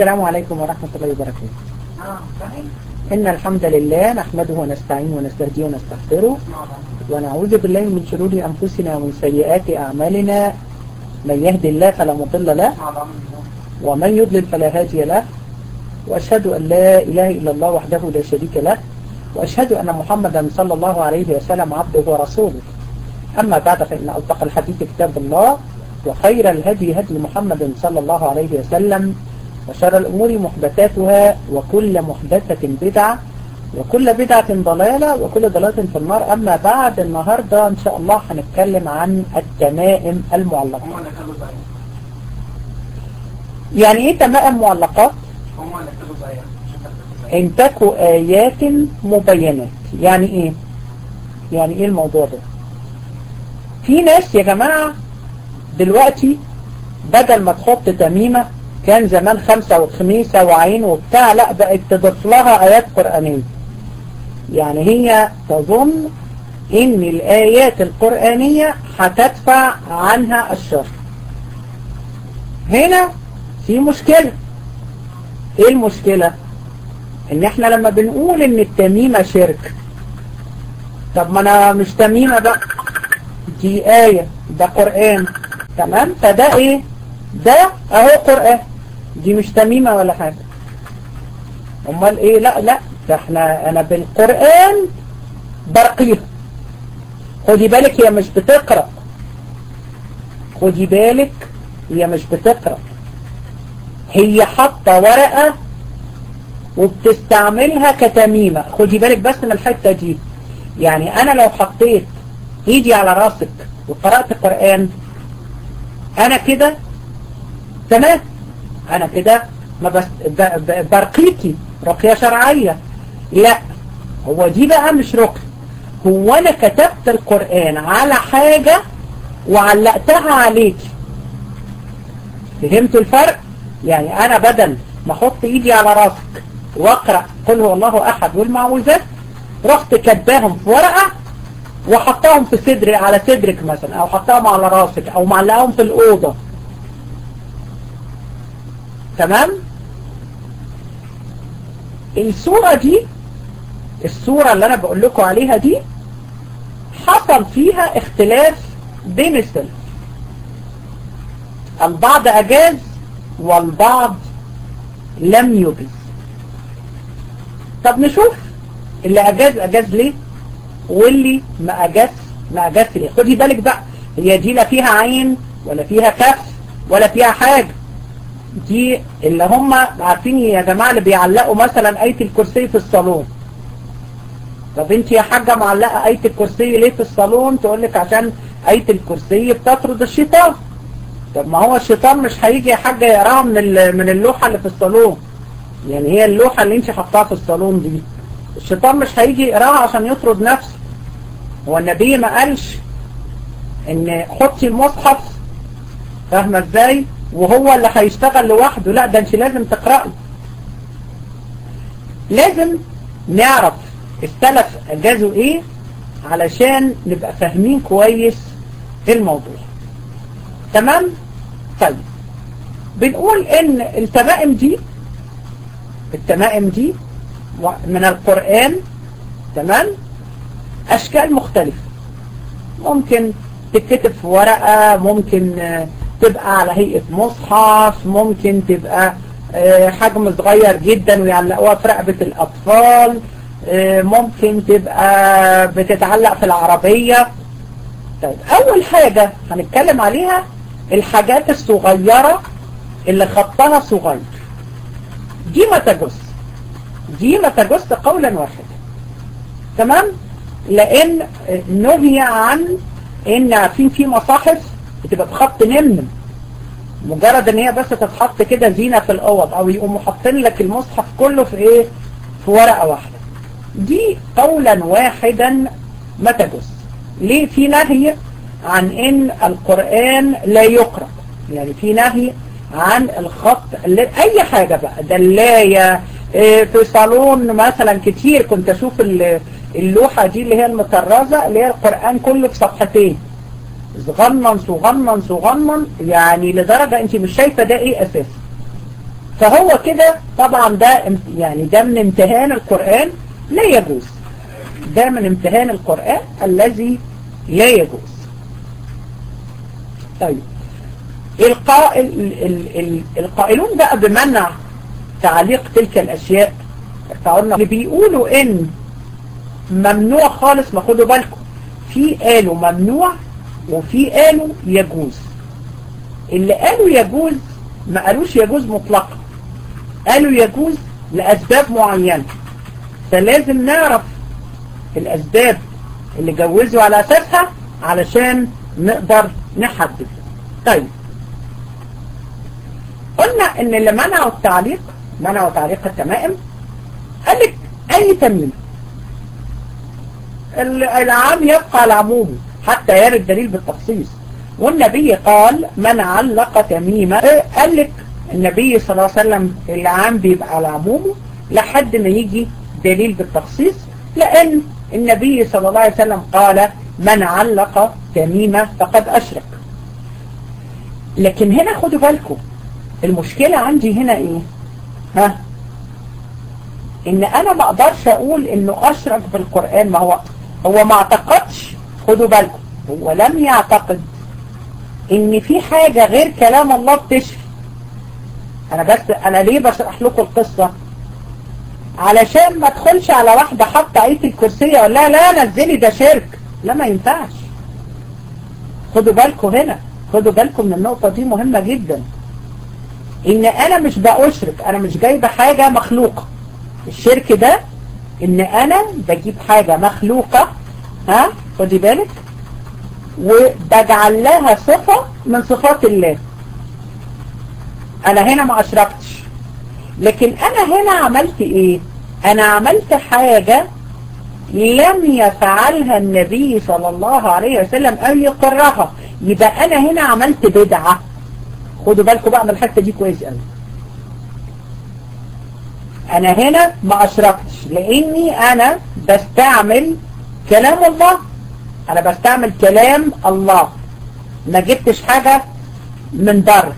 السلام عليكم ورحمة الله وبركاته إن الحمد لله نحمده ونستعين ونستهديه ونستغفره ونعوذ بالله من شرور أنفسنا ومن سيئات أعمالنا من يهدي الله فلا مضل له ومن يضلل فلا هادي له وأشهد أن لا إله إلا الله وحده لا شريك له وأشهد أن محمدا صلى الله عليه وسلم عبده ورسوله أما بعد فإن أصدق الحديث كتاب الله وخير الهدي هدي محمد صلى الله عليه وسلم وشر الأمور محدثاتها وكل محدثة بدعة وكل بدعة ضلالة وكل ضلالة في النار أما بعد النهاردة إن شاء الله هنتكلم عن التمائم المعلقة يعني إيه تمائم معلقات؟ إن تكوا آيات مبينات يعني إيه؟ يعني إيه الموضوع ده؟ في ناس يا جماعة دلوقتي بدل ما تحط تميمة كان زمان خمسة وخميسة وعين وبتاع لا بقت تضيف لها آيات قرآنية يعني هي تظن ان الآيات القرآنية هتدفع عنها الشر هنا في مشكلة ايه المشكلة ان احنا لما بنقول ان التميمة شرك طب ما انا مش تميمة بقى دي آية ده قرآن تمام فده ايه ده اهو قرآن دي مش تميمة ولا حاجة امال ايه لا لا ده احنا انا بالقرآن برقيها خدي بالك هي مش بتقرأ خدي بالك هي مش بتقرأ هي حاطة ورقة وبتستعملها كتميمة خدي بالك بس من الحتة دي يعني انا لو حطيت ايدي على راسك وقرأت القرآن انا كده تمام انا كده ما بس برقيكي رقية شرعية لا هو دي بقى مش رقي هو انا كتبت القرآن على حاجة وعلقتها عليكي فهمتوا الفرق يعني انا بدل ما احط ايدي على راسك واقرأ قل هو الله احد والمعوذات رحت كتباهم في ورقة وحطاهم في صدري على صدرك مثلا او حطاهم على راسك او معلقاهم في الأوضة تمام الصورة دي الصورة اللي انا بقول لكم عليها دي حصل فيها اختلاف بين السلف البعض اجاز والبعض لم يجز طب نشوف اللي اجاز اجاز ليه واللي ما اجاز ما اجاز ليه خدي بالك بقى هي دي لا فيها عين ولا فيها كف ولا فيها حاجة دي اللي هم عارفين يا جماعة اللي بيعلقوا مثلا آية الكرسي في الصالون طب انت يا حاجة معلقة آية الكرسي ليه في الصالون تقول لك عشان آية الكرسي بتطرد الشيطان طب ما هو الشيطان مش هيجي يا حاجة يقراها من من اللوحة اللي في الصالون يعني هي اللوحة اللي انت حطاها في الصالون دي الشيطان مش هيجي يقراها عشان يطرد نفسه هو النبي ما قالش ان حطي المصحف فاهمة ازاي وهو اللي هيشتغل لوحده لا ده انت لازم تقرأي لازم نعرف السلف اجازوا ايه علشان نبقى فاهمين كويس الموضوع تمام طيب بنقول ان التمائم دي التمائم دي من القرآن تمام اشكال مختلفة ممكن تتكتب في ورقة ممكن تبقى على هيئة مصحف ممكن تبقى حجم صغير جدا ويعلقوها في رقبة الأطفال ممكن تبقى بتتعلق في العربية طيب أول حاجة هنتكلم عليها الحاجات الصغيرة اللي خطها صغير دي ما تجس دي ما تجس قولا واحدا تمام لأن نهي عن ان عارفين في مصاحف بتبقى بخط نمنم مجرد ان هي بس تتحط كده زينة في الاوض او يقوموا حاطين لك المصحف كله في ايه في ورقة واحدة دي قولا واحدا ما تجوز ليه في نهي عن ان القرآن لا يقرأ يعني في نهي عن الخط اي حاجة بقى دلاية إيه في صالون مثلا كتير كنت اشوف اللوحة دي اللي هي المطرزة اللي هي القرآن كله في صفحتين صغنن صغنن صغنن يعني لدرجة انت مش شايفة ده ايه اساسا فهو كده طبعا ده يعني ده من امتهان القرآن لا يجوز ده من امتهان القرآن الذي لا يجوز طيب القائل ال ال القائلون بقى بمنع تعليق تلك الأشياء فقلنا اللي بيقولوا إن ممنوع خالص ما خدوا بالكم في قالوا ممنوع وفي قالوا يجوز اللي قالوا يجوز ما قالوش يجوز مطلقا قالوا يجوز لأسباب معينة فلازم نعرف الأسباب اللي جوزوا على أساسها علشان نقدر نحدد طيب قلنا ان اللي منعوا التعليق منعوا تعليق التمائم قال لك اي تميم العام يبقى على عمومه حتى يرد دليل بالتخصيص والنبي قال من علق تميمة قال لك النبي صلى الله عليه وسلم العام بيبقى على عمومه لحد ما يجي دليل بالتخصيص لأن النبي صلى الله عليه وسلم قال من علق تميمة فقد أشرك لكن هنا خدوا بالكم المشكلة عندي هنا ايه ها ان انا ما اقدرش اقول انه اشرك بالقرآن ما هو هو ما اعتقدش خدوا بالكم هو لم يعتقد ان في حاجة غير كلام الله بتشفي انا بس انا ليه بشرح لكم القصة علشان ما ادخلش على واحدة حاطة آية الكرسية اقول لها لا نزلي ده شرك لا ما ينفعش خدوا بالكم هنا خدوا بالكم من النقطة دي مهمة جدا ان انا مش بأشرك انا مش جايبة حاجة مخلوقة الشرك ده ان انا بجيب حاجة مخلوقة ها خدي بالك وبجعل لها صفة من صفات الله انا هنا ما اشركتش لكن انا هنا عملت ايه انا عملت حاجة لم يفعلها النبي صلى الله عليه وسلم او يقرها يبقى انا هنا عملت بدعة خدوا بالكم بقى من الحتة دي كويس قوي انا هنا ما اشركتش لاني انا بستعمل كلام الله انا بستعمل كلام الله ما جبتش حاجة من بره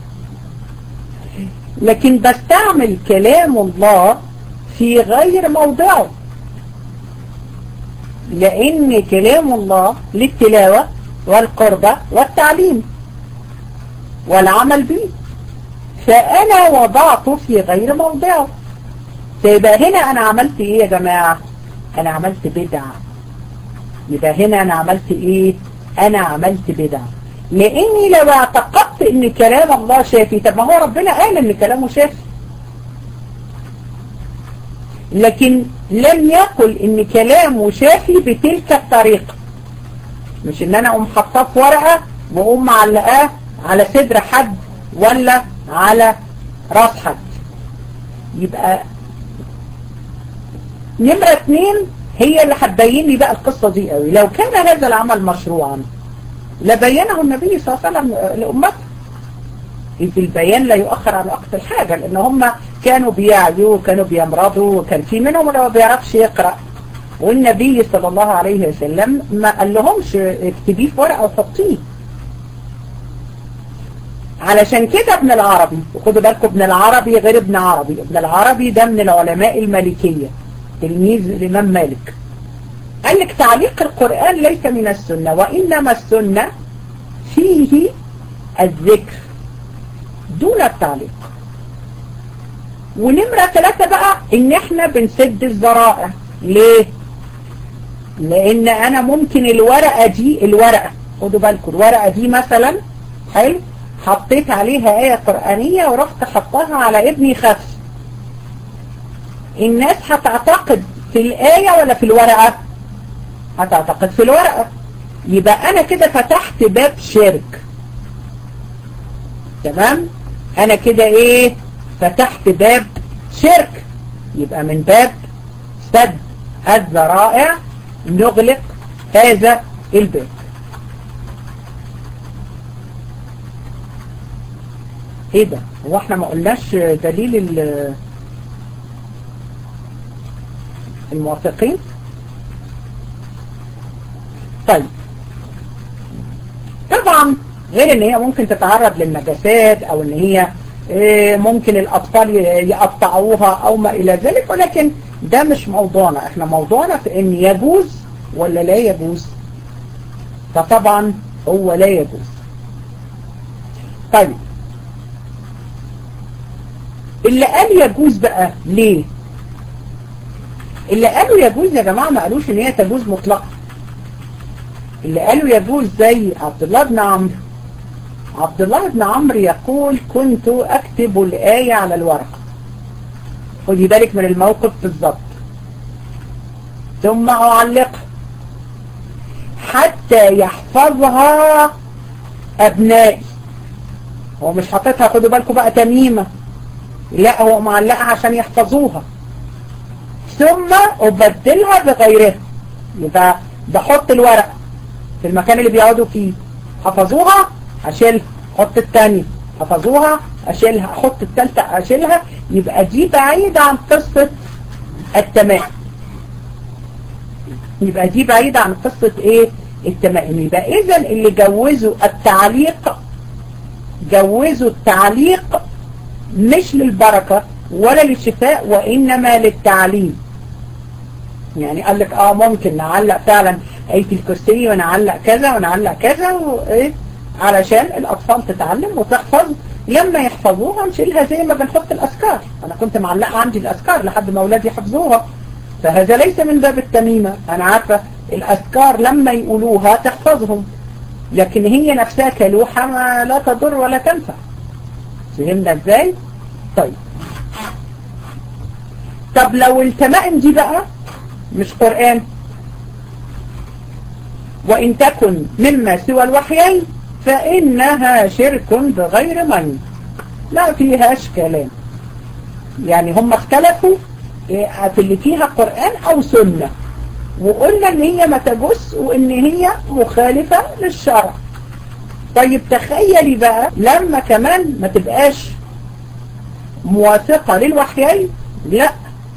لكن بستعمل كلام الله في غير موضعه لان كلام الله للتلاوة والقربة والتعليم والعمل به فأنا وضعته في غير موضعه فيبقى هنا أنا عملت إيه يا جماعة أنا عملت بدعة يبقى هنا أنا عملت إيه أنا عملت بدعة لأني لو اعتقدت إن كلام الله شافي طب ما هو ربنا قال إن كلامه شافي لكن لم يقل إن كلامه شافي بتلك الطريقة مش إن أنا أقوم حطاه في ورقة وأقوم معلقاه على صدر حد ولا على راس حد يبقى نمرة اتنين هي اللي هتبين لي بقى القصة دي قوي لو كان هذا العمل مشروعا لبينه النبي صلى الله عليه وسلم لأمته إذ البيان لا يؤخر عن وقت الحاجة لأن هم كانوا بيعيوا وكانوا بيمرضوا وكان في منهم اللي ما بيعرفش يقرأ والنبي صلى الله عليه وسلم ما قال لهمش اكتبيه في ورقة وحطيه علشان كده ابن العربي وخدوا بالكم ابن العربي غير ابن عربي ابن العربي ده من العلماء المالكية تلميذ الإمام مالك قال لك تعليق القرآن ليس من السنة وإنما السنة فيه الذكر دون التعليق ونمرة ثلاثة بقى ان احنا بنسد الذرائع ليه لان انا ممكن الورقة دي الورقة خدوا بالكم الورقة دي مثلا حلو حطيت عليها آية قرآنية ورحت حطها على ابني خفس الناس هتعتقد في الآية ولا في الورقة هتعتقد في الورقة يبقى أنا كده فتحت باب شرك تمام أنا كده إيه فتحت باب شرك يبقى من باب سد الذرائع نغلق هذا الباب ايه ده هو احنا ما قلناش دليل الموافقين طيب طبعا غير ان هي ممكن تتعرض للنجاسات او ان هي ممكن الأطفال يقطعوها أو ما إلى ذلك ولكن ده مش موضوعنا احنا موضوعنا في ان يجوز ولا لا يجوز فطبعا هو لا يجوز طيب اللي قال يجوز بقى ليه اللي قالوا يجوز يا جماعة ما قالوش ان هي تجوز مطلقا اللي قالوا يجوز زي عبد الله بن عمرو عبد الله بن عمرو يقول كنت اكتب الآية على الورقة خدي بالك من الموقف بالظبط ثم أعلقها حتى يحفظها أبنائي هو مش حاططها خدوا بالكم بقى تميمة لا هو معلقها عشان يحفظوها ثم أبدلها بغيرها يبقى بحط الورق في المكان اللي بيقعدوا فيه حفظوها أشيلها حط الثانية حفظوها أشيلها أحط الثالثة أشيلها يبقى دي بعيدة عن قصة التمام يبقى دي بعيدة عن قصة ايه التمام يبقى اذا اللي جوزوا التعليق جوزوا التعليق مش للبركة ولا للشفاء وإنما للتعليم يعني قال لك اه ممكن نعلق فعلا آية الكرسي ونعلق كذا ونعلق كذا وإيه علشان الأطفال تتعلم وتحفظ لما يحفظوها نشيلها زي ما بنحط الأذكار أنا كنت معلقة عندي الأذكار لحد ما أولادي يحفظوها فهذا ليس من باب التميمة أنا عارفة الأذكار لما يقولوها تحفظهم لكن هي نفسها كلوحة ما لا تضر ولا تنفع فهمنا ازاي؟ طيب طب لو التمائم دي بقى مش قرآن وإن تكن مما سوى الوحيين فإنها شرك بغير من لا فيهاش كلام يعني هم اختلفوا في اللي فيها قرآن أو سنة وقلنا ان هي ما تجس وان هي مخالفة للشرع طيب تخيلي بقى لما كمان ما تبقاش موافقة للوحيين لا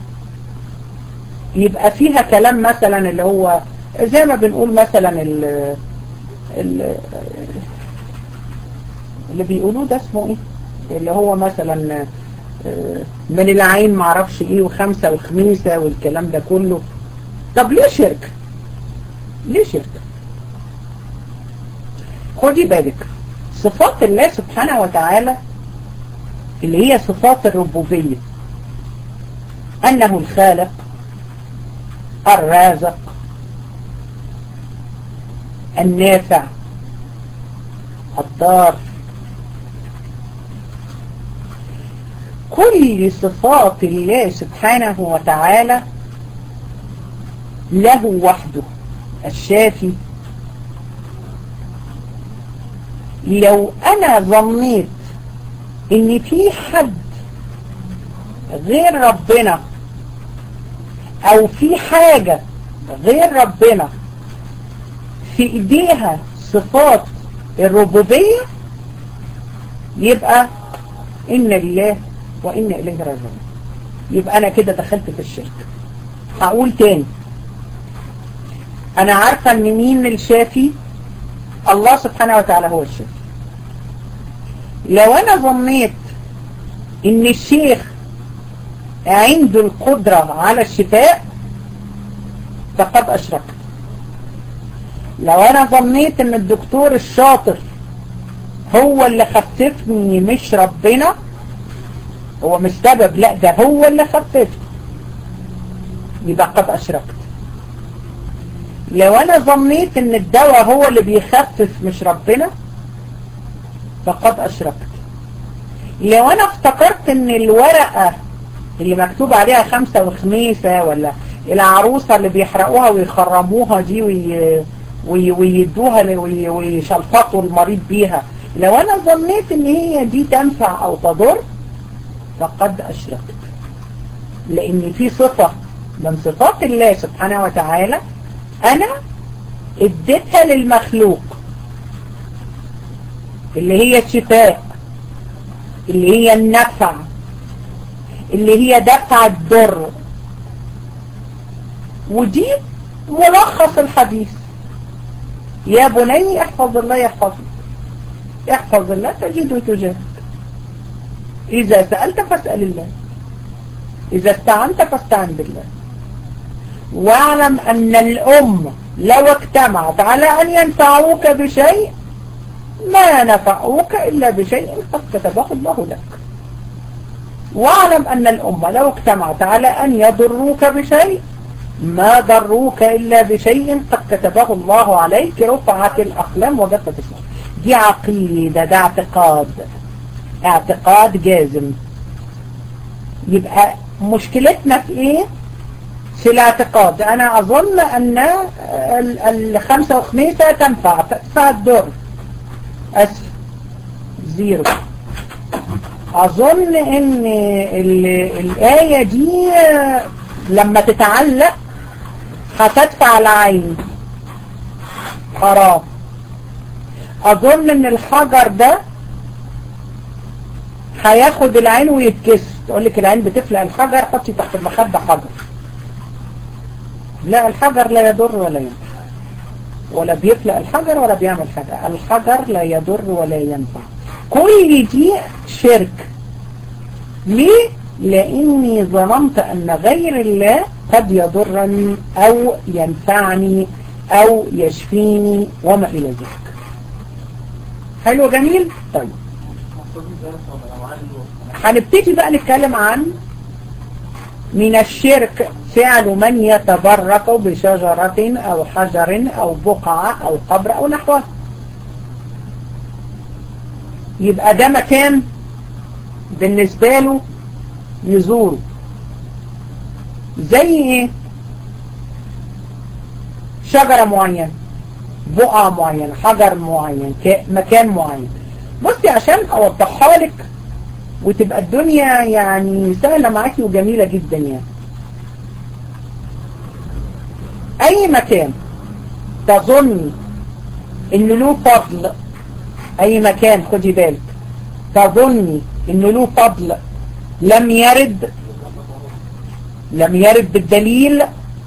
يبقى فيها كلام مثلا اللي هو زي ما بنقول مثلا ال ال اللي بيقولوه ده اسمه ايه اللي هو مثلا من العين معرفش ايه وخمسة وخميسة والكلام ده كله طب ليه شرك ليه شرك خدي بالك صفات الله سبحانه وتعالى اللي هي صفات الربوبية أنه الخالق الرازق النافع الضار كل صفات الله سبحانه وتعالى له وحده الشافي لو انا ظنيت ان في حد غير ربنا او في حاجة غير ربنا في ايديها صفات الربوبية يبقى إن لله وإن إليه راجعون يبقى أنا كده دخلت في الشرك هقول تاني أنا عارفة إن مين الشافي الله سبحانه وتعالى هو الشافي لو أنا ظنيت إن الشيخ عنده القدرة على الشفاء فقد أشركت لو أنا ظنيت إن الدكتور الشاطر هو اللي خففني مش ربنا هو مش سبب لا ده هو اللي خففني يبقى قد أشركت لو أنا ظنيت إن الدواء هو اللي بيخفف مش ربنا فقد أشركت لو أنا افتكرت إن الورقة اللي مكتوب عليها خمسة وخميسة ولا العروسة اللي بيحرقوها ويخرموها دي وي... وي... ويدوها وي... ويشلفطوا المريض بيها لو أنا ظنيت إن هي دي تنفع أو تضر فقد أشركت لأن في صفة من صفات الله سبحانه وتعالى أنا اديتها للمخلوق اللي هي الشفاء اللي هي النفع اللي هي دفع الضر ودي ملخص الحديث يا بني احفظ الله يحفظك احفظ الله تجده تجاهك إذا سألت فاسأل الله إذا استعنت فاستعن بالله واعلم أن الأمة لو اجتمعت على أن ينفعوك بشيء ما نفعوك إلا بشيء قد كتبه الله لك واعلم أن الأمة لو اجتمعت على أن يضروك بشيء ما ضروك إلا بشيء قد كتبه الله عليك رفعت الأقلام وجفت الصحف دي عقيدة ده اعتقاد اعتقاد جازم يبقى مشكلتنا في ايه في الاعتقاد انا اظن ان الخمسة وخميسة تنفع تدفع الدور اسف زيرو اظن ان الآية دي لما تتعلق هتدفع العين حرام اظن ان الحجر ده هياخد العين ويتكسر تقول لك العين بتفلق الحجر حطي تحت المخدة حجر لا الحجر لا يضر ولا ينفع ولا بيفلق الحجر ولا بيعمل حاجة الحجر لا يضر ولا ينفع كل دي شرك ليه؟ لأني ظننت أن غير الله قد يضرني أو ينفعني أو يشفيني وما إلى ذلك حلو جميل؟ طيب هنبتدي بقى نتكلم عن من الشرك فعل من يتبرك بشجرة أو حجر أو بقعة أو قبر أو نحوه يبقى ده مكان بالنسبة له يزوره زي ايه شجرة معينة بقعة معينة حجر معين مكان معين بصي عشان اوضحها لك وتبقى الدنيا يعني سهلة معاكي وجميلة جدا يعني اي مكان تظني ان له فضل اي مكان خدي بالك تظني ان له فضل لم يرد لم يرد بالدليل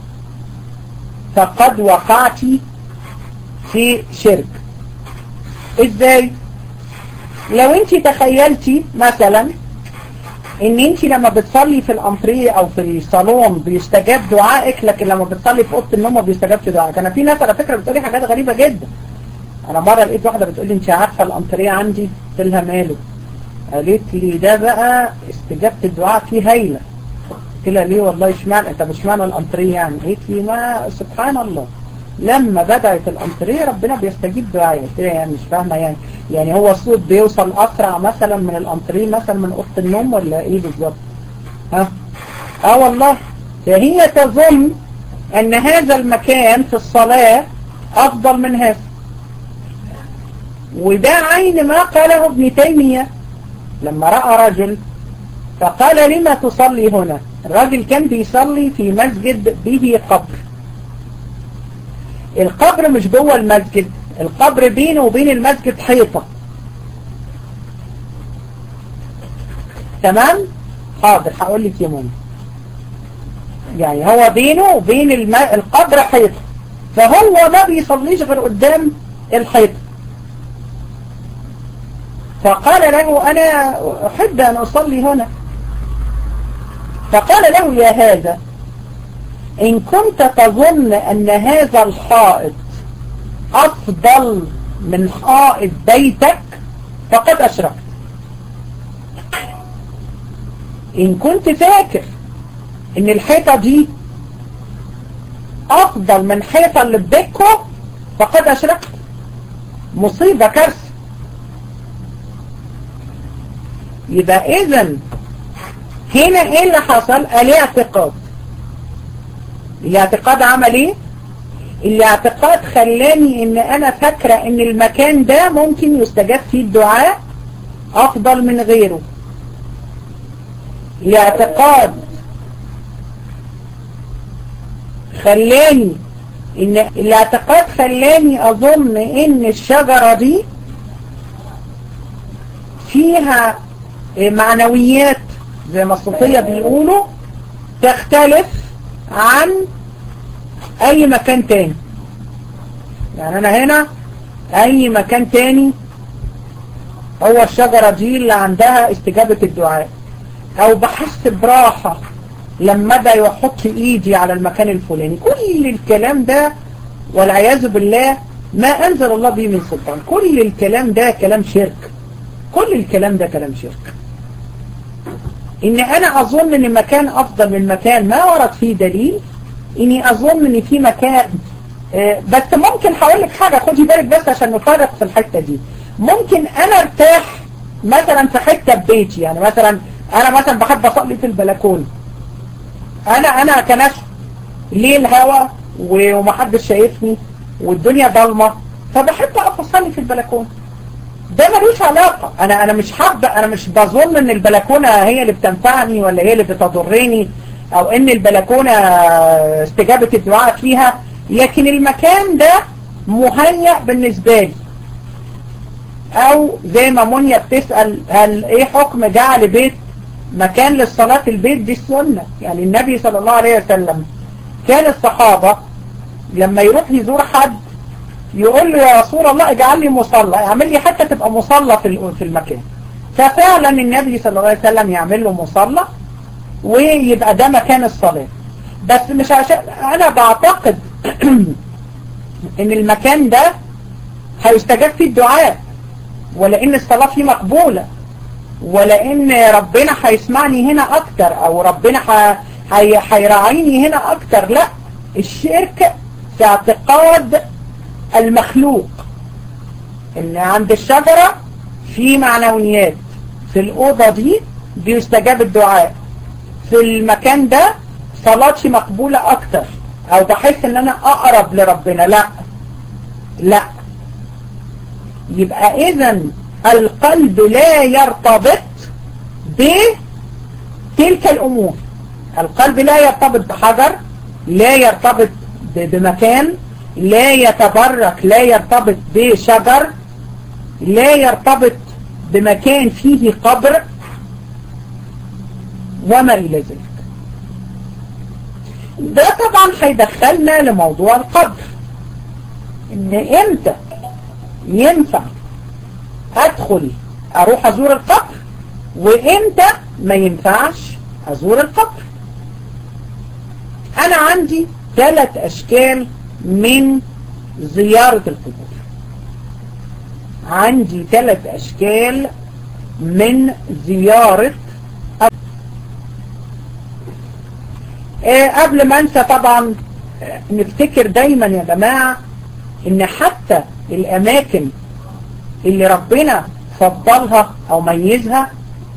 فقد وقعت في شرك ازاي لو انت تخيلتي مثلا ان انت لما بتصلي في الانتريه او في الصالون بيستجاب دعائك لكن لما بتصلي في اوضه النوم ما بيستجابش دعائك انا في ناس على فكره بتقولي حاجات غريبه جدا انا مره لقيت واحده بتقول لي انت عارفه الانتريه عندي قلت لها ماله قالت لي ده بقى استجابه الدعاء فيه هايله قلت لها ليه والله اشمعنى انت مش معنى الانتريه يعني قالت لي ما سبحان الله لما بدأت الأنتريه ربنا بيستجيب دعائي قلت لها يعني مش فاهمة يعني يعني هو الصوت بيوصل أسرع مثلا من الأنتريه مثلا من أوضة النوم ولا إيه بالظبط ها اه والله فهي تظن أن هذا المكان في الصلاة أفضل من هذا وده عين ما قاله ابن تيمية لما رأى رجل فقال لما تصلي هنا الراجل كان بيصلي في مسجد به قبر القبر مش جوه المسجد القبر بينه وبين المسجد حيطة تمام حاضر هقول لك يا ماما يعني هو بينه وبين الم... القبر حيطة فهو ما بيصليش غير قدام الحيطة فقال له أنا أحب أن أصلي هنا فقال له يا هذا إن كنت تظن أن هذا الحائط أفضل من حائط بيتك فقد أشركت إن كنت فاكر إن الحيطة دي أفضل من حيطة اللي ببيتكم فقد أشركت مصيبة كارثة يبقى إذن هنا إيه اللي حصل؟ الاعتقاد الاعتقاد عمل ايه الاعتقاد خلاني ان انا فاكرة ان المكان ده ممكن يستجاب فيه الدعاء افضل من غيره الاعتقاد خلاني ان الاعتقاد خلاني اظن ان الشجرة دي فيها معنويات زي ما الصوفية بيقولوا تختلف عن اي مكان تاني يعني انا هنا اي مكان تاني هو الشجرة دي اللي عندها استجابة الدعاء او بحس براحة لما ابدا يحط ايدي على المكان الفلاني كل الكلام ده والعياذ بالله ما انزل الله به من سلطان كل الكلام ده كلام شرك كل الكلام ده كلام شرك ان انا اظن ان مكان افضل من مكان ما ورد فيه دليل اني اظن ان في مكان آه بس ممكن هقول لك حاجة خدي بالك بس عشان نفرق في الحتة دي ممكن انا ارتاح مثلا في حتة ببيتي يعني مثلا انا مثلا بحب اصلي في البلكونه انا انا كنفس ليه الهوا ومحدش شايفني والدنيا ضلمه فبحب اقف اصلي في البلكونه ده ملوش علاقة انا انا مش حابة انا مش بظن ان البلكونة هي اللي بتنفعني ولا هي اللي بتضرني او ان البلكونة استجابة الدعاء فيها لكن المكان ده مهيأ بالنسبة لي او زي ما منيا بتسأل هل ايه حكم جعل بيت مكان للصلاة البيت دي السنة يعني النبي صلى الله عليه وسلم كان الصحابة لما يروح يزور حد يقول له يا رسول الله اجعل لي مصلى اعمل لي حتى تبقى مصلى في في المكان ففعلا النبي صلى الله عليه وسلم يعمل له مصلى ويبقى ده مكان الصلاة بس مش عشان انا بعتقد ان المكان ده هيستجاب فيه الدعاء ولان الصلاة فيه مقبولة ولان ربنا هيسمعني هنا اكتر او ربنا هيراعيني هنا اكتر لا الشرك في اعتقاد المخلوق ان عند الشجرة في معنويات في الأوضة دي بيستجاب الدعاء في المكان ده صلاتي مقبولة اكتر او بحس ان انا اقرب لربنا لا لا يبقى اذا القلب لا يرتبط بتلك الامور القلب لا يرتبط بحجر لا يرتبط بمكان لا يتبرك لا يرتبط بشجر لا يرتبط بمكان فيه قبر وما إلى ذلك ده طبعا هيدخلنا لموضوع القبر ان امتى ينفع ادخل اروح ازور القبر وامتى ما ينفعش ازور القبر انا عندي ثلاث اشكال من زيارة القبور عندي ثلاث اشكال من زيارة آه قبل ما انسى طبعا نفتكر دايما يا جماعة ان حتى الاماكن اللي ربنا فضلها او ميزها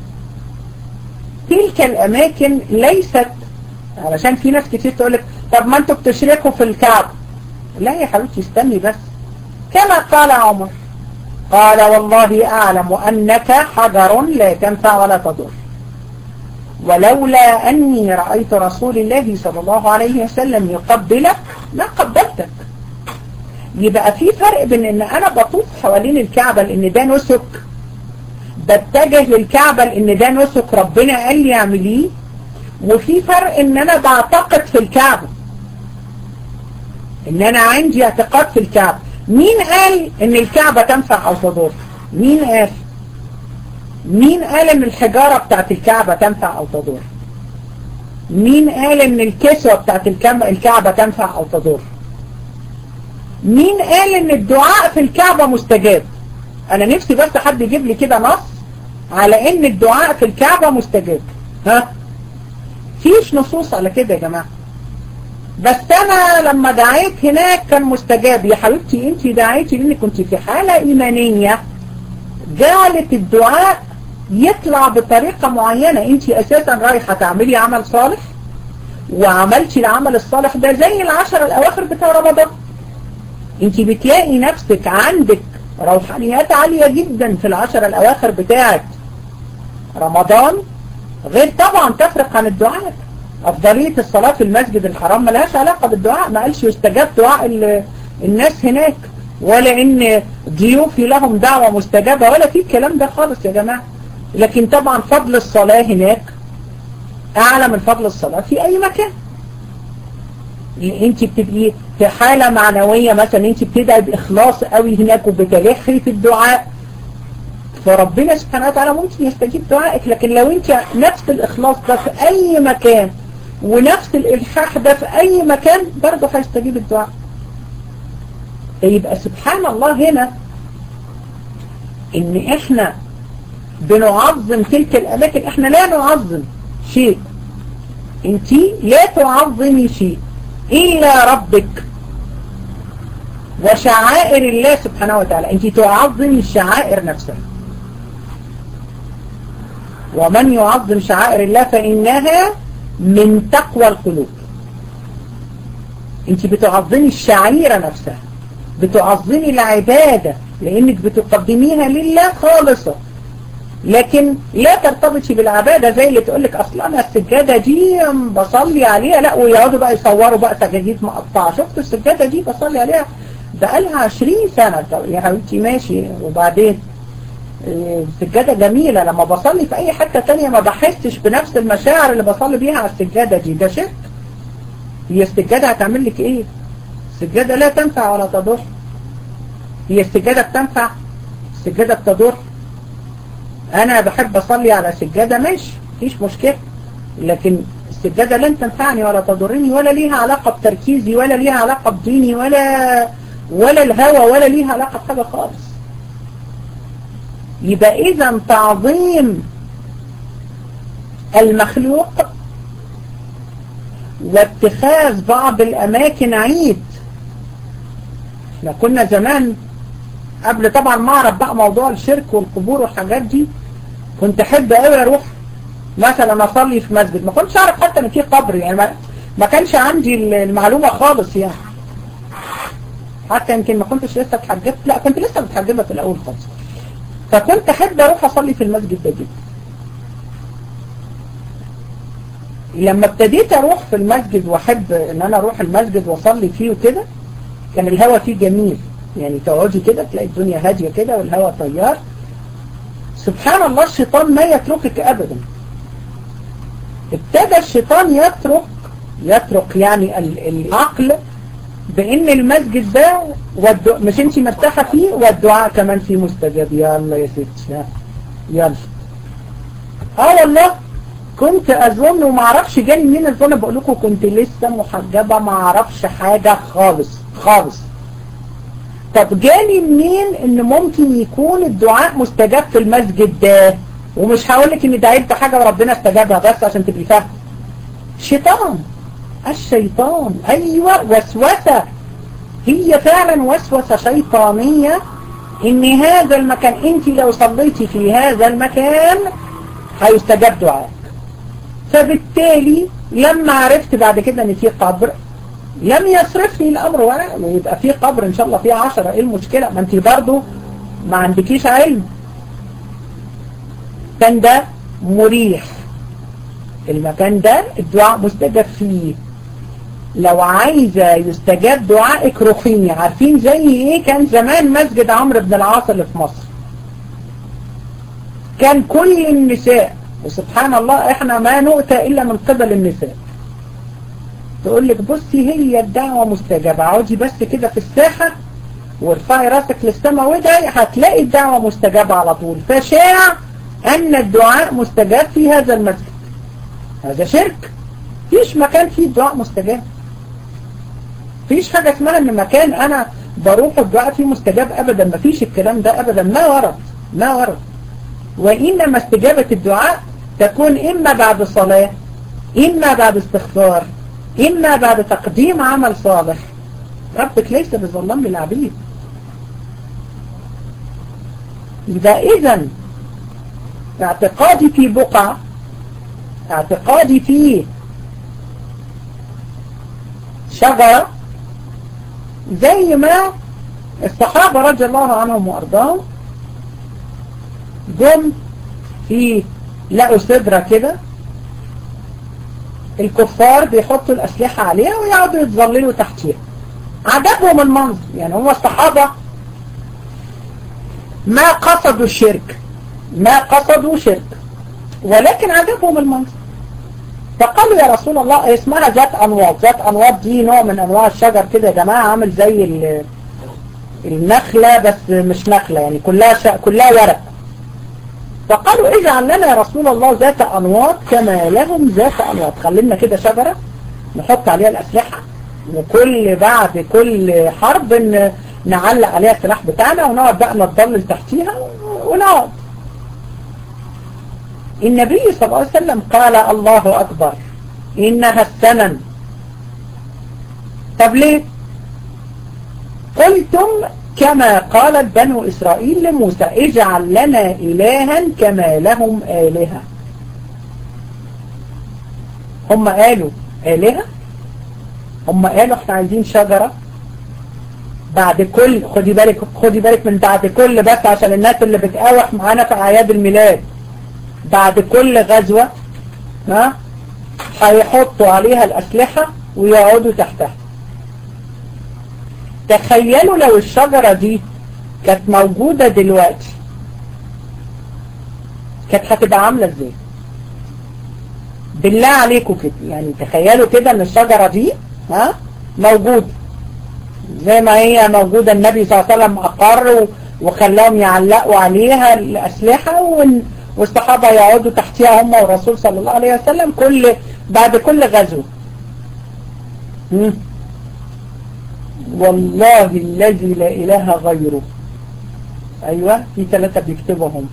تلك الاماكن ليست علشان في ناس كتير تقولك طب ما انتوا بتشركوا في الكعبة لا يا حبيبتي استني بس كما قال عمر قال والله أعلم أنك حجر لا تنفع ولا تضر ولولا أني رأيت رسول الله صلى الله عليه وسلم يقبلك ما قبلتك يبقى في فرق بين ان انا بطوف حوالين الكعبة لان ده نسك بتجه للكعبة لان ده نسك ربنا قال لي اعمليه وفي فرق ان انا بعتقد في الكعبة ان انا عندي اعتقاد في الكعبة مين قال ان الكعبة تنفع او تضر مين قال مين قال ان الحجارة بتاعت الكعبة تنفع او تضر مين قال ان الكسوة بتاعت الكعبة تنفع او تضر مين قال ان الدعاء في الكعبة مستجاب انا نفسي بس حد يجيب لي كده نص على ان الدعاء في الكعبة مستجاب ها فيش نصوص على كده يا جماعة بس انا لما دعيت هناك كان مستجاب يا حبيبتي انت دعيتي لانك كنت في حالة ايمانية جعلت الدعاء يطلع بطريقة معينة انت اساسا رايحة تعملي عمل صالح وعملتي العمل الصالح ده زي العشر الاواخر بتاع رمضان انت بتلاقي نفسك عندك روحانيات عالية جدا في العشر الاواخر بتاعت رمضان غير طبعا تفرق عن الدعاء افضلية الصلاة في المسجد الحرام ملهاش علاقة بالدعاء ما قالش يستجاب دعاء الناس هناك ولا ان ضيوفي لهم دعوة مستجابة ولا في الكلام ده خالص يا جماعة لكن طبعا فضل الصلاة هناك اعلى من فضل الصلاة في اي مكان انت بتبقي في حالة معنوية مثلا انت بتدعي باخلاص قوي هناك وبتلحي في الدعاء فربنا سبحانه وتعالى ممكن يستجيب دعائك لكن لو انت نفس الإخلاص ده في أي مكان ونفس الإلحاح ده في أي مكان برضه هيستجيب الدعاء يبقى سبحان الله هنا ان احنا بنعظم تلك الأماكن احنا لا نعظم شيء انت لا تعظمي شيء إلا ربك وشعائر الله سبحانه وتعالى انت تعظمي الشعائر نفسها ومن يعظم شعائر الله فإنها من تقوى القلوب انت بتعظمي الشعيرة نفسها بتعظمي العبادة لانك بتقدميها لله خالصة لكن لا ترتبطي بالعبادة زي اللي تقولك اصلا انا السجادة دي بصلي عليها لا ويقعدوا بقى يصوروا بقى سجاجيد مقطعة شفتوا السجادة دي بصلي عليها بقالها 20 سنة يا حبيبتي ماشي وبعدين السجادة جميلة لما بصلي في اي حتة تانية ما بحسش بنفس المشاعر اللي بصلي بيها على السجادة دي ده شرك هي السجادة هتعمل لك ايه السجادة لا تنفع ولا تضر هي السجادة بتنفع السجادة بتضر انا بحب اصلي على سجادة ماشي مفيش مشكلة لكن السجادة لن تنفعني ولا تضرني ولا ليها علاقة بتركيزي ولا ليها علاقة بديني ولا ولا الهوى ولا ليها علاقة بحاجة خالص يبقى اذا تعظيم المخلوق واتخاذ بعض الاماكن عيد احنا كنا زمان قبل طبعا ما اعرف بقى موضوع الشرك والقبور والحاجات دي كنت احب قوي اروح مثلا اصلي في مسجد ما كنتش اعرف حتى ان في قبر يعني ما, ما كانش عندي المعلومة خالص يعني حتى يمكن ما كنتش لسه اتحجبت لا كنت لسه متحجبة في الاول خالص فكنت احب اروح اصلي في المسجد ده جدا لما ابتديت اروح في المسجد واحب ان انا اروح المسجد واصلي فيه وكده كان الهواء فيه جميل يعني تقعدي كده تلاقي الدنيا هادية كده والهواء طيار سبحان الله الشيطان ما يتركك ابدا ابتدى الشيطان يترك يترك يعني العقل بان المسجد ده والدعاء مش انت مرتاحة فيه والدعاء كمان فيه مستجاب يلا يا ستي يلا اه والله كنت اظن وما اعرفش جاني منين الظن بقول لكم كنت لسه محجبة ما اعرفش حاجة خالص خالص طب جاني منين ان ممكن يكون الدعاء مستجاب في المسجد ده ومش هقول لك ان دعيت حاجة وربنا استجابها بس عشان تبقي فاهمه شيطان الشيطان ايوه وسوسة هي فعلا وسوسة شيطانية ان هذا المكان انت لو صليتي في هذا المكان هيستجاب دعائك فبالتالي لما عرفت بعد كده ان في قبر لم يصرفني الامر ولا ويبقى في قبر ان شاء الله فيه عشرة ايه المشكلة ما انت برضو ما عندكيش علم كان ده مريح المكان ده الدعاء مستجاب فيه لو عايزة يستجاب دعائك روحيني عارفين زي ايه كان زمان مسجد عمرو بن العاص اللي في مصر كان كل النساء وسبحان الله احنا ما نؤتى الا من قبل النساء تقول لك بصي هي الدعوة مستجابة اقعدي بس كده في الساحة وارفعي راسك للسماء وادعي هتلاقي الدعوة مستجابة على طول فشاع ان الدعاء مستجاب في هذا المسجد هذا شرك فيش مكان فيه الدعاء مستجاب فيش حاجة اسمها ان مكان انا بروح الدعاء فيه مستجاب ابدا ما فيش الكلام ده ابدا ما ورد ما ورد وإنما استجابة الدعاء تكون إما بعد صلاة إما بعد استغفار إما بعد تقديم عمل صالح ربك ليس بظلام للعبيد إذا إذن اعتقادي في بقع اعتقادي في شجرة زي ما الصحابة رضي الله عنهم وأرضاهم جم في لقوا سدرة كده الكفار بيحطوا الأسلحة عليها ويقعدوا يتظللوا تحتيها عجبهم المنظر يعني هم الصحابة ما قصدوا الشرك ما قصدوا شرك ولكن عجبهم المنظر فقالوا يا رسول الله اسمها ذات أنواط ذات أنواط دي نوع من أنواع الشجر كده يا جماعة عامل زي النخلة بس مش نخلة يعني كلها ش... كلها ورق فقالوا اجعل لنا يا رسول الله ذات أنواط كما لهم ذات أنواط خلينا كده شجرة نحط عليها الأسلحة وكل بعد كل حرب نعلق عليها السلاح بتاعنا ونقعد بقى نتضلل تحتيها ونقعد النبي صلى الله عليه وسلم قال الله أكبر إنها السنن طب ليه قلتم كما قالت بنو إسرائيل لموسى اجعل لنا إلها كما لهم آلهة هم قالوا آلهة هم قالوا احنا عايزين شجرة بعد كل خدي بالك خدي بالك من بعد كل بس عشان الناس اللي بتقاوح معانا في اعياد الميلاد بعد كل غزوة ها هيحطوا عليها الأسلحة ويقعدوا تحتها تخيلوا لو الشجرة دي كانت موجودة دلوقتي كانت هتبقى عاملة ازاي بالله عليكم كده يعني تخيلوا كده ان الشجرة دي ها موجودة زي ما هي موجودة النبي صلى الله عليه وسلم أقر وخلاهم يعلقوا عليها الأسلحة والصحابة يقعدوا تحتها هم والرسول صلى الله عليه وسلم كل بعد كل غزو والله الذي لا إله غيره أيوة في ثلاثة بيكتبهم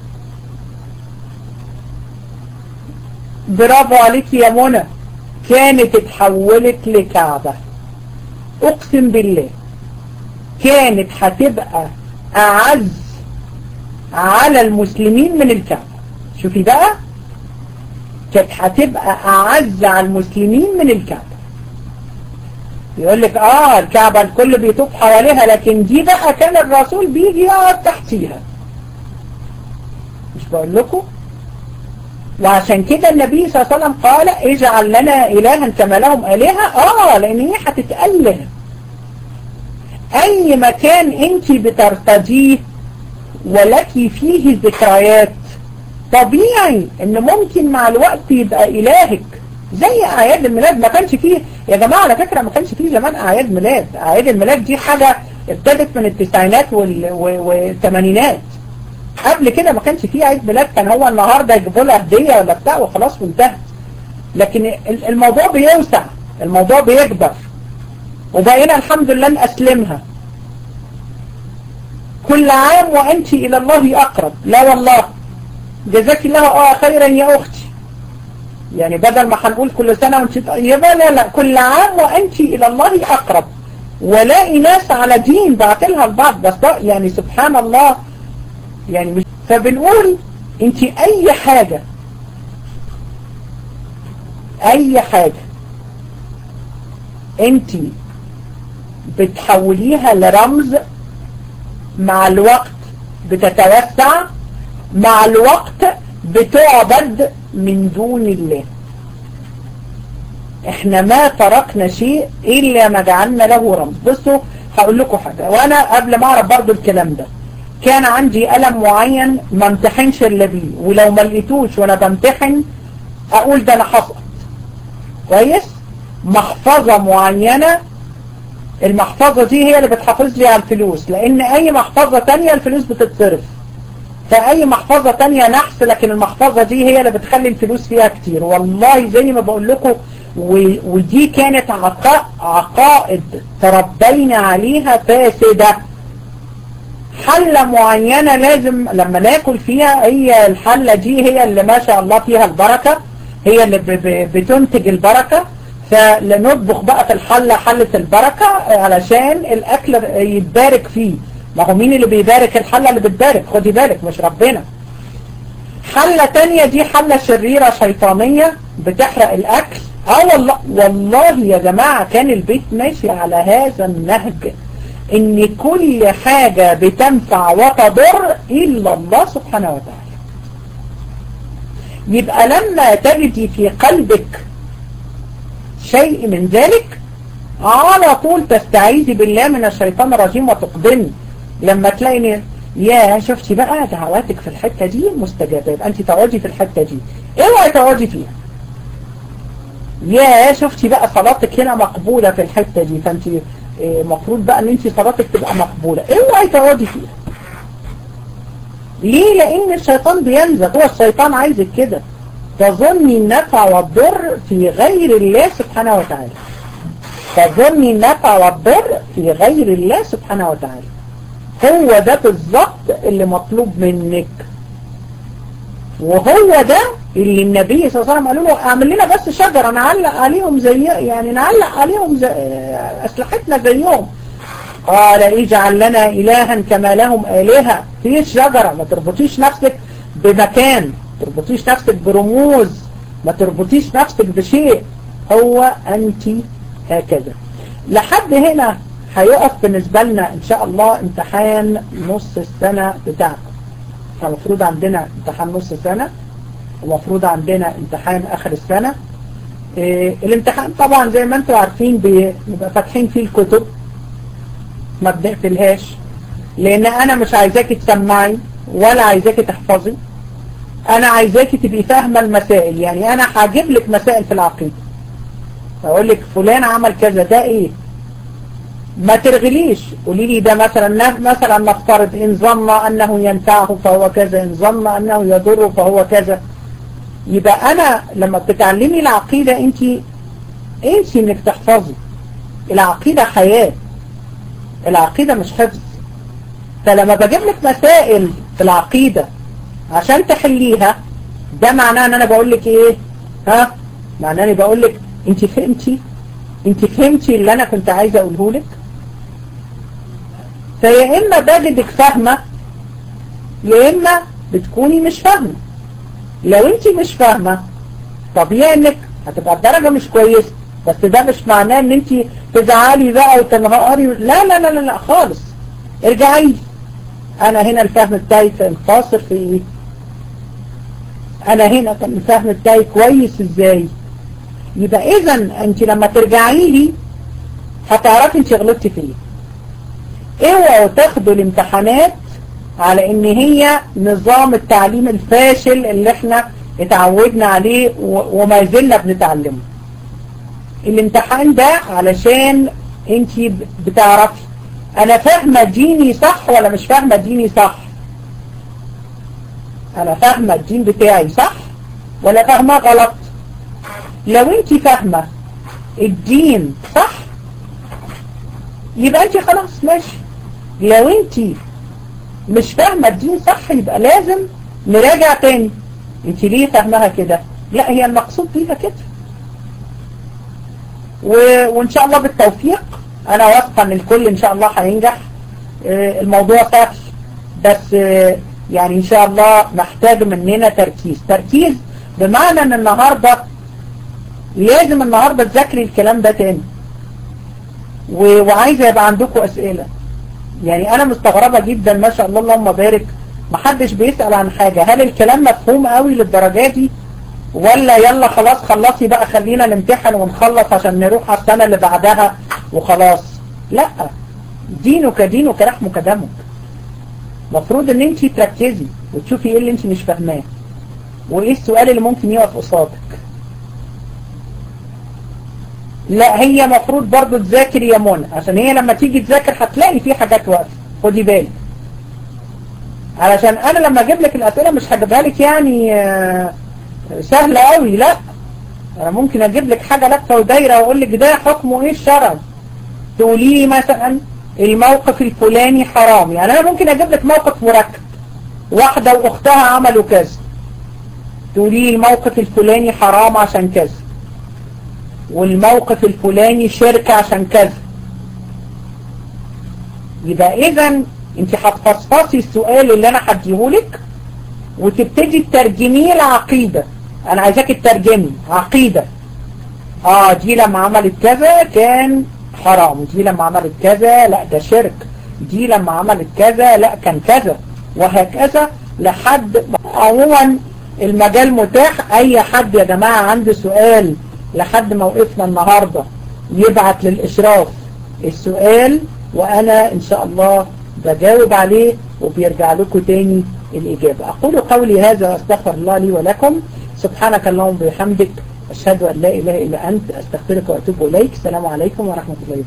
برافو عليك يا منى كانت اتحولت لكعبة اقسم بالله كانت هتبقى اعز على المسلمين من الكعبة شوفي بقى كانت هتبقى اعز على المسلمين من الكعبة يقول لك اه الكعبة الكل بيطوف حواليها لكن دي بقى كان الرسول بيجي يقعد تحتيها مش بقول لكم وعشان كده النبي صلى الله عليه وسلم قال اجعل لنا إلها كما لهم آلهة اه لان هي هتتأله اي مكان انت بترتديه ولك فيه ذكريات طبيعي ان ممكن مع الوقت يبقى الهك زي اعياد الميلاد ما كانش فيه يا جماعة على فكرة ما كانش فيه زمان اعياد ميلاد اعياد الميلاد دي حاجة ابتدت من التسعينات والثمانينات قبل كده ما كانش فيه عيد ميلاد كان هو النهاردة يجيبوا لها هدية ولا بتاع وخلاص وانتهت لكن الموضوع بيوسع الموضوع بيكبر وبقينا الحمد لله نأسلمها كل عام وأنت إلى الله أقرب لا والله جزاك الله آه خيرا يا أختي يعني بدل ما هنقول كل سنة وانت طيبة لا لا كل عام وأنت إلى الله أقرب ولاقي ناس على دين بعتلها البعض بس يعني سبحان الله يعني مش فبنقول انت اي حاجة اي حاجة انت بتحوليها لرمز مع الوقت بتتوسع مع الوقت بتعبد من دون الله احنا ما تركنا شيء الا ما جعلنا له رمز بصوا هقول لكم حاجة وانا قبل ما اعرف برضو الكلام ده كان عندي قلم معين ما امتحنش الا بيه ولو ما لقيتوش وانا بمتحن اقول ده انا حصل كويس محفظة معينة المحفظة دي هي اللي بتحافظ لي على الفلوس لان اي محفظة تانية الفلوس بتتصرف فاي محفظة تانية نحس لكن المحفظة دي هي اللي بتخلي الفلوس فيها كتير والله زي ما بقول لكم ودي كانت عقائد تربينا عليها فاسدة حلة معينة لازم لما ناكل فيها هي الحلة دي هي اللي ما شاء الله فيها البركة هي اللي بتنتج البركة فلنطبخ بقى في الحلة حلة البركة علشان الأكل يتبارك فيه ما هو مين اللي بيبارك الحلة اللي بتبارك خدي بالك مش ربنا حلة تانية دي حلة شريرة شيطانية بتحرق الأكل اه والله والله يا جماعة كان البيت ماشي على هذا النهج ان كل حاجة بتنفع وتضر الا الله سبحانه وتعالى يبقى لما تجدي في قلبك شيء من ذلك على طول تستعيذي بالله من الشيطان الرجيم وتقدمي لما تلاقي يا شفتي بقى دعواتك في الحتة دي مستجابة يبقى انت تقعدي في الحتة دي اوعي تقعدي فيها يا شفتي بقى صلاتك هنا مقبولة في الحتة دي فانت المفروض بقى ان انت صلاتك تبقى مقبولة اوعي تقعدي فيها ليه لان الشيطان بينزغ هو الشيطان عايزك كده تظني النفع والضر في غير الله سبحانه وتعالى تظني النفع والضر في غير الله سبحانه وتعالى هو ده بالظبط اللي مطلوب منك وهو ده اللي النبي صلى الله عليه وسلم قالوا له اعمل لنا بس شجرة نعلق عليهم زي يعني نعلق عليهم زي اسلحتنا زيهم قال اجعل لنا الها كما لهم الهة في شجرة ما تربطيش نفسك بمكان ما تربطيش نفسك برموز ما تربطيش نفسك بشيء هو انت هكذا لحد هنا هيقف بالنسبة لنا ان شاء الله امتحان نص السنة بتاعكم فالمفروض عندنا امتحان نص السنة ومفروض عندنا امتحان اخر السنة إيه الامتحان طبعا زي ما انتم عارفين بنبقى فاتحين فيه الكتب ما بنقفلهاش لان انا مش عايزاكي تسمعي ولا عايزاكي تحفظي انا عايزاكي تبقي فاهمة المسائل يعني انا هجيب لك مسائل في العقيدة اقول لك فلان عمل كذا ده ايه ما ترغليش قولي لي ده مثلا مثلا نفترض ان ظن انه ينفعه فهو كذا ان ظن انه يضره فهو كذا يبقى انا لما بتتعلمي العقيدة انت انسي انك تحفظي العقيدة حياة العقيدة مش حفظ فلما بجيب لك مسائل في العقيدة عشان تحليها ده معناه ان انا بقول لك ايه ها معناه اني بقول لك انت فهمتي انت فهمتي اللي انا كنت عايزه اقوله لك فيا اما بجدك فاهمه يا اما بتكوني مش فاهمه لو انت مش فاهمه طبيعي انك هتبقى الدرجه مش كويسه بس ده مش معناه ان انت تزعلي بقى وتنهاري لا لا لا لا, لا خالص ارجعي انا هنا الفهم بتاعي كان قاصر في ايه انا هنا كان الفهم بتاعي كويس ازاي يبقى اذا انت لما ترجعي لي هتعرفي انت غلطتي في ايه اوعوا تاخدوا الامتحانات على ان هي نظام التعليم الفاشل اللي احنا اتعودنا عليه وما زلنا بنتعلمه الامتحان ده علشان انت بتعرفي انا فاهمة ديني صح ولا مش فاهمة ديني صح انا فاهمة الدين بتاعي صح ولا فاهمة غلط لو انت فاهمة الدين صح يبقى انت خلاص ماشي لو انت مش فاهمة الدين صح يبقى لازم نراجع تاني انت ليه فاهمها كده لا هي المقصود بيها كده و... وان شاء الله بالتوفيق انا واثقه ان الكل ان شاء الله هينجح اه الموضوع سهل بس اه يعني ان شاء الله محتاج مننا تركيز تركيز بمعنى ان النهاردة لازم النهاردة تذاكري الكلام ده تاني وعايزة يبقى عندكم اسئلة يعني انا مستغربة جدا ما شاء الله اللهم بارك محدش بيسأل عن حاجة هل الكلام مفهوم قوي للدرجة دي ولا يلا خلاص خلصي بقى خلينا نمتحن ونخلص عشان نروح على السنة اللي بعدها وخلاص لا دينك دينك لحمك دمك مفروض ان انت تركزي وتشوفي ايه اللي انت مش فاهماه وايه السؤال اللي ممكن يقف قصادك لا هي مفروض برضو تذاكري يا منى عشان هي لما تيجي تذاكر هتلاقي في حاجات واقفه خدي بالك علشان انا لما اجيب لك الاسئله مش هجيبها لك يعني سهله قوي لا انا ممكن اجيب لك حاجه لفه ودايره واقول لك ده حكمه ايه الشرع تقولي لي مثلا الموقف الفلاني حرام يعني انا ممكن اجيب لك موقف مركب واحدة واختها عملوا كذا تقولي لي الموقف الفلاني حرام عشان كذا والموقف الفلاني شرك عشان كذا يبقى اذا انت هتفصفصي السؤال اللي انا هديهولك وتبتدي تترجميه لعقيدة انا عايزاك تترجمي عقيدة اه دي لما عملت كذا كان حرام دي لما عملت كذا لا ده شرك دي لما عملت كذا لا كان كذا وهكذا لحد عموما المجال متاح اي حد يا جماعة عنده سؤال لحد موقفنا النهاردة يبعت للاشراف السؤال وانا ان شاء الله بجاوب عليه وبيرجع لكم تاني الاجابة اقول قولي هذا واستغفر الله لي ولكم سبحانك اللهم وبحمدك أشهد أن لا إله إلا أنت أستغفرك وأتوب إليك السلام عليكم ورحمة الله وبركاته